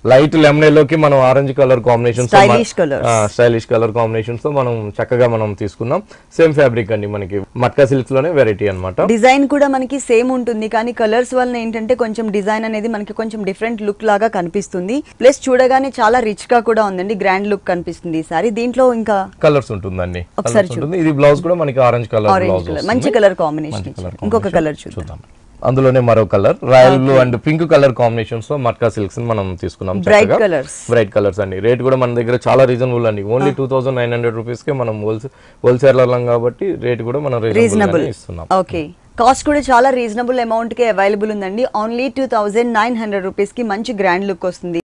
Light lemon లోకి మనం orange colour combination Stylish colours. Stylish colour combinations తో మనం చక్కగా మనం తీసుకున్నాం సేమ్ ఫ్యాబ్రిక్ అండి మనకి మట్కా సిల్క్స్ లోనే వెరైటీ అన్నమాట డిజైన్ కూడా మనకి సేమ్ ఉంటుంది కానీ కలర్స్ వల్ల ఏంటంటే కొంచెం డిజైన్ అనేది మనకి కొంచెం డిఫరెంట్ లుక్ లాగా కనిపిస్తుంది ప్లస్ చూడగానే చాలా రిచ్ గా కూడా ఉందండి గ్రాండ్ లుక్ కనిపిస్తుంది ఈ సారీ దీంట్లో ఇంకా కలర్స్ ఉంటుందండి ఒకసారి Colours ఉంటుంది ఇది బ్లౌజ్ కూడా మనకి orange colour orange blouse colour మంచి కలర్ కాంబినేషన్ ఇంకొక కలర్ చూద్దాం చూద్దాం అందులోనే మరో colour royal blue and pink colour combinations లో మట్కా సిల్క్స్ మనం తీసుకున్నాం Bright colours. బ్రైట్ కలర్స్ అండి రేట్ కూడా మన దగ్గర చాలా రీజనబుల్ అండి only two thousand nine hundred rupees కే మనం హోల్సేల్ హోల్సేలర్ కాబట్టి రేట్ కూడా మనం రీజనబుల్ రీజనబుల్ ఇస్తున్నాం ఓకే కాస్ట్ కూడా చాలా రీజనబుల్ అమౌంట్ కి అవైలబుల్ ఉందండి only two thousand nine hundred rupees కి మంచి గ్రాండ్ లుక్ వస్తుంది